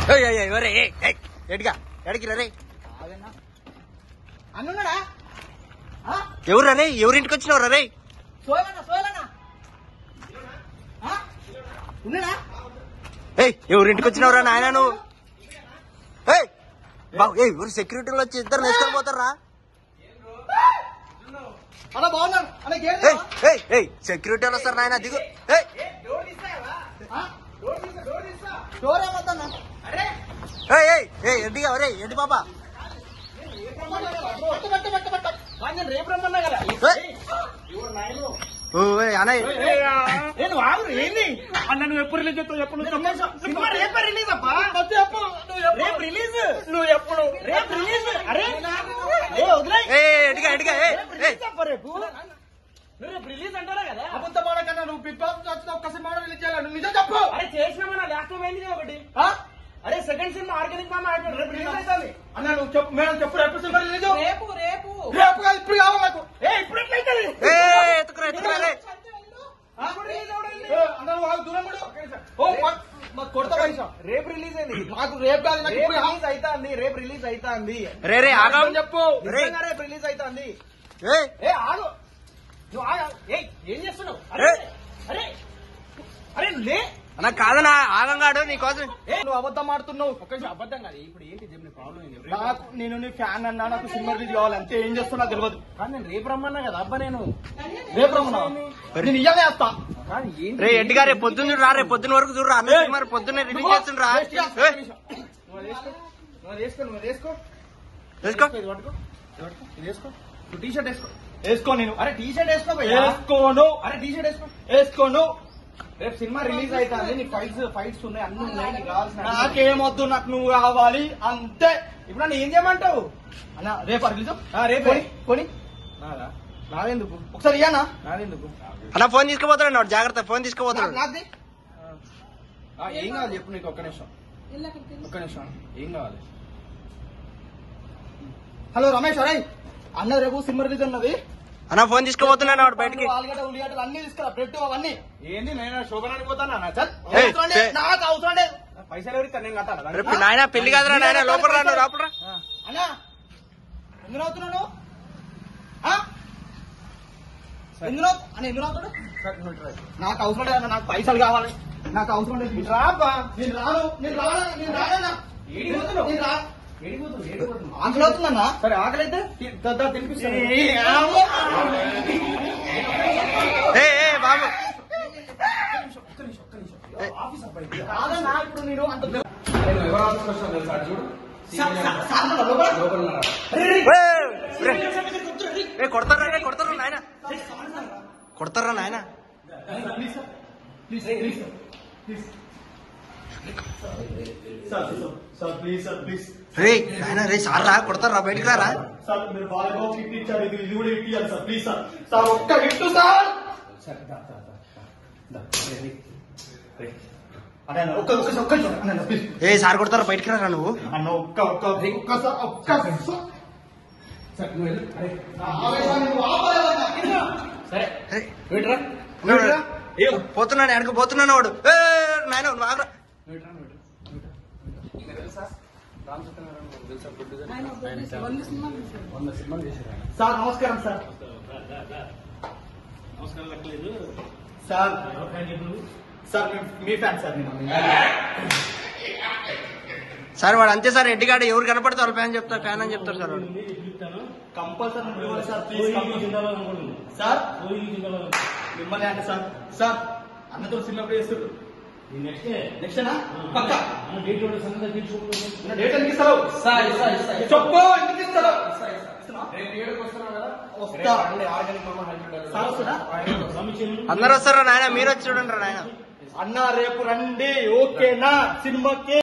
ఏయ్, ఏయ్, ఏయ్, ఒరేయ్, ఏయ్, ఏయ్, ఎడిగా ఎడికి రే ఆగన్నా అన్నున్నాడా ఆ? ఎవరు రే ఎవరింటికి వచ్చినవరా రే సోయలన్నా సోయలన్నా ఆ? ఉన్నాడా ఏయ్ ఎవరింటికి వచ్చినవరా నాయన నువ్వు ఏయ్ బాబు ఏయ్ ఎవరు సెక్యూరిటీలు వచ్చి ఇద్దరు వేసుకొని పోతారా అలా బాగున్నాను అలా గేట్ ఏయ్ ఏయ్ ఏయ్ సెక్యూరిటీలు వస్తారు నాయన దిగు ఏయ్ డోర్ ఏమొద్దన్నా ఏయ్ ఏయ్ ఏయ్ ఎడ్డిగా ఒరే ఎడ్డి బాబా పట్టు పట్టు పట్టు పట్టు నేను రేపు రమ్మన్నా కదా ఏయ్. ఓ ఏయ్, అన్నయ్య నేను ఆగు ఏంది అన్న నువ్వు ఎప్పుడు రిలీజ్ చేస్తావు ఎప్పుడు సినిమా రేపే రిలీజ్ అప్పా చెప్పు రేపు రిలీజ్ నువ్వు ఎప్పుడు రేపు రిలీజ్ అరే ఏ వదిలే ఏయ్ ఎడ్డిగా ఎడ్డిగా ఏయ్ ఏయ్ రేపు నువ్వు రేపు రిలీజ్ అంటారా కదా అబద్ధం ఆడకన్నా నువ్వు బిగ్ బాస్ వచ్చిన ఒక్క సినిమా రిలీజ్ చేయాలి నువ్వు నిజం చెప్పు అరే చేసినామన్నా లాస్ట్ టైం అయింది కదా ఒకటి ఆ? అరే సెకండ్ సినిమా ఆర్గానిక్ మామ ఆడినాడు రేపు రిలీజ్ అవుతుంది అన్న నువ్వు చెప్పు మేడం చెప్పు రేపు సినిమా రిలీజ్ రేపు రేపు రేపు కాదు ఇప్పుడు కావాలి నాకు ఏ ఇప్పుడు ఎట్లయితుంది ఏయ్ ఎత్తుకురా ఎత్తుకురా రే ఆ? ఏ, అన్న నువ్వు ఆగు, దూరం ఉండు. ఓ మా- మాకు కొడతా పైసా రేపు రిలీజ్ అయింది నాకు రేపు కాదు నాకు రేపు ఇప్పుడు రిలీజ్ అవుతుంది రేపు రిలీజ్ అవుతుంది రే రే ఆగా చెప్పు రే. నిజంగా రేపు రిలీజ్ అవుతుంది ఏయ్ ఏ ఆగు నువ్వు ఆగు ఏయ్ ఏం చేస్తున్నావు అరే ఏ? అరే అరే నువ్వు లే అన్న కాదనా ఆగంగాడు నీకోసం ఏ నువ్వు అబద్ధం ఆడుతున్నావు ఒక్క నిమిషం అబద్ధం కాదు ఇప్పుడు ఏంటి చెప్పిన ప్రాబ్లం ఏంటి నాకు నేను నీ ఫ్యాన్ అన్నా నాకు సినిమా రిలీజ్ కావాలి అంతే ఏం చేస్తున్నా తెలియదు కానీ నేను రేపు రమ్మన్నా కదా అబ్బా నేను రేపు రమ్మన్నా నేను ఇయ్యాలే వేస్తా కానీ ఏంటి రే ఎడ్డిగా రే పొద్దున్న చూడరా రే పొద్దున్న వరకు చూడరా అన్న సినిమా పొద్దున్నే రిలీజ్ చేస్తుండ్రా ఏయ్, నువ్వు అది వేసుకో నువ్వు అది వేసుకో నువ్వు అది వేసుకో వేసుకో ఇది పట్టుకో ఇది పట్టుకో ఇది వేసుకో నువ్వు టీ షర్ట్ వేసుకో వేసుకో నేను అరే టీ షర్ట్ వేసుకో భయ్యా. వేసుకోను అరే టీ షర్ట్ వేసుకో వేసుకోను రేపు సినిమా రిలీజ్ అవుతుంది నీకు ఫైట్స్ ఫైట్స్ ఉన్నాయి అన్ని ఉన్నాయి నీకు కావాల్సిన అన్ని ఉన్నాయి. నాకేమొద్దు నాకు నువ్వు కావాలి అంతే ఇప్పుడు నన్ను ఏం చేయమంటావు అన్న రేపు రిలీజ్ ఆ, రేపే. కొని కొని నాదా నాదెందుకు ఒకసారి ఇయ్యానా నాదెందుకు అన్న ఫోన్ తీసుకుపోతున్నాడు వాడు జాగ్రత్త ఫోన్ తీసుకుపోతున్నాడు నాది ఆ, ఏం కావాలి చెప్పు నీకు ఒక్క నిమిషం ఒక్క నిమిషం ఏం కావాలి హలో రమేష్ అరే అన్న రేపు సినిమా రిలీజ్ ఉన్నది అన్న ఫోన్ తీసుకుపోతున్నాడు వాడు బయటికి ఆలుగడ్డ ఉల్లిగడ్డలు అన్ని తీసుకురా బ్రెడ్ అవన్నీ ఏంది నేను శోభనానికి పోతానా నా చల్ ఏయ్, అవసరం లేదు, ఏయ్. నాకు అవసరం లేదు పైసలు ఎవరికి నేను కట్టాలా రేపు నాయన పెళ్లి కాదురా నాయన లోపల రా నువ్వు లోపల రా. అన్నా ఎందుకు అవుతున్నాను ఆ? ఎందులో అన్న ఎందులో అవుతాడు నాకు అవసరం లేదు అన్న, నాకు పైసలు కావాలి నాకు అవసరం లేదు మీరు రాబ్బా నేను రాను నేను రాను నేను రానన్నా ఏడికి పోతున్నావు? నేను రా ఏడిపోతుంది ఏడిపోతుంది ఆకలి అవుతుందన్నా సరే ఆకలి అయితే తి- దా- దా తినిపిస్తాను ఏ ఏ బాబు ఆఫీస్ అబ్బాయి కాదన్నా ఇప్పుడు నేను అంత నేను ఎవరు ఆఫీస్కి వచ్చాను తెలుసా అటు చూడు సా- సా- సార్ లోపల? లోపల ఉన్నారా? ఏ, రే. ఏ కొడతారా రే కొడతారా నాయన కొడతారా నాయన sir sir please sir please రే నాయన రే సార్ రా కొడతారా బయటికి రారా సార్ మీరు బాగా హిట్ ఇచ్చారు ఇది ఇది కూడా హిట్ ఇవ్వాలి సార్ ప్లీజ్ సార్ సార్ ఒక్క హిట్ సార్ సరే దా దా దా దా. దా రే, రే. రే. అన్న అన్న, ఒక్క ఒక్క ఒక్క నిమిషం. అన్న అన్న, ప్లీజ్ ఏ సార్ కొడతారా బయటికి రారా నువ్వు అన్న ఒక్క ఒక్క ఒక్క సార్ ఒక్క సార్ సరే నువ్వు వెళ్ళు. అరే. ఆవేశాన్ని నువ్వు ఆపలేదన్నా. సరే ఏ, వెయిట్రా ఉన్నాడు. వెయిట్రా ఏ పోతున్నాడు ఎడకు పోతున్నాడు వాడు ఏ నాయన నువ్వు ఆగరా వెయిట్రా వెయిట్రా నీకు తెలుసా రామ్ సత్యనారాయణ గారు తెలుసా ప్రొడ్యూసర్ వంద సినిమాలు చేశారు ఆయన. సార్ నమస్కారం సార్ సార్ సార్ మీ- మీ ఫ్యాన్ సార్ నేను సార్ వాడు అంతే సార్ ఎడ్డిగాడు ఎవరు కనపడితే వాళ్ళ ఫ్యాన్ చెప్తారు ఫ్యాన్ అని చెప్తారు సార్ వాడు కంపల్సరీ ఇవ్వాలి సార్ ప్లీజ్ సార్ మిమ్మల్ని అంటే సార్ సార్ అన్నతో సినిమా చేస్తారు నెక్స్ట్ పక్క డేట్ ఎందుకు ఇస్తారు చెప్పు ఎందుకు ఇస్తారు రేపు ఏడుకి వస్తున్నావు కదా వస్తా. రేపు రండి, ఆర్గానిక్ మామ హైదరాబాద్ సార్ వస్తున్నా అందరు వస్తారా నాయన మీరు వచ్చి చూడండి రా నాయన అన్న రేపు రండి ఓకేనా సినిమాకి